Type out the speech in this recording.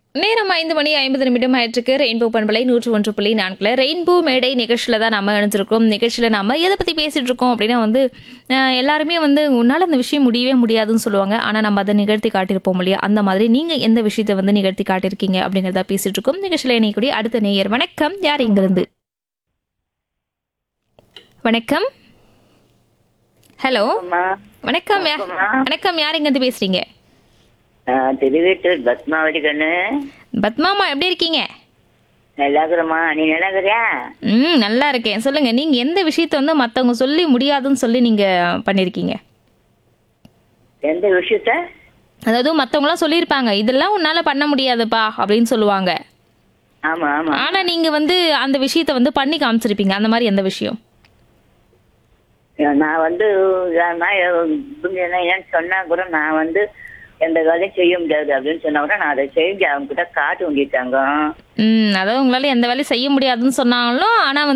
நேரம் ஐந்து மணி ஐம்பது நிமிடம் ஆயிட்டிருக்கு ரெயின்போ பண்பலை நூற்று ஒன்று புள்ளி நான்குல ரெயின்போ மேடை நிகழ்ச்சியில் தான் நம்ம இணைஞ்சிருக்கோம் நிகழ்ச்சியில் நம்ம எதை பற்றி பேசிட்டு இருக்கோம் அப்படின்னா வந்து அஹ், எல்லாருமே வந்து உன்னால் அந்த விஷயம் முடியவே முடியாதுன்னு சொல்லுவாங்க ஆனால் நம்ம அதை நிகழ்த்தி காட்டியிருப்போம் இல்லையா அந்த மாதிரி நீங்கள் எந்த விஷயத்தை வந்து நிகழ்த்தி காட்டியிருக்கீங்க அப்படிங்கிறத பேசிட்டு இருக்கோம் நிகழ்ச்சியில் இணையக்கூடிய அடுத்த நேயர் வணக்கம் யார் இங்கிருந்து வணக்கம் ஹலோ அம்மா வணக்கம் யா- வணக்கம் யார் இங்கிருந்து பேசுறீங்க நான் திருவீட்டூர் பத்மாவதி கண்ணு பத்மாமா எப்படி இருக்கீங்க நல்லா இருக்கிறம்மா நீ நல்லா இருக்கிறியா ம் நல்லா இருக்கேன் சொல்லுங்க நீங்க எந்த விஷயத்த வந்து மத்தவங்க சொல்லி முடியாதுன்னு சொல்லி நீங்க பண்ணிருக்கீங்க எந்த விஷயத்த அதாவது மத்தவங்களாம் சொல்லியிருப்பாங்க இதெல்லாம் உன்னால பண்ண முடியாதுப்பா அப்படின்னு சொல்லுவாங்க ஆமா ஆமா ஆனா நீங்க வந்து அந்த விஷயத்த வந்து பண்ணி காமிச்சிருப்பீங்க அந்த மாதிரி எந்த விஷயம் நான் வந்து நான் இவங்க என்ன ஏன்னு சொன்னா கூட நான் வந்து எந்த வேலையும் செய்ய முடியாது அப்படின்னு சொன்னா கூட நான் அதை செஞ்சு அவங்க கிட்ட காட்டு வாங்கிட்டாங்க ம் அதாவது உங்களால எந்த வேலையும் செய்ய முடியாதுன்னு சொன்னாலும் ஆனா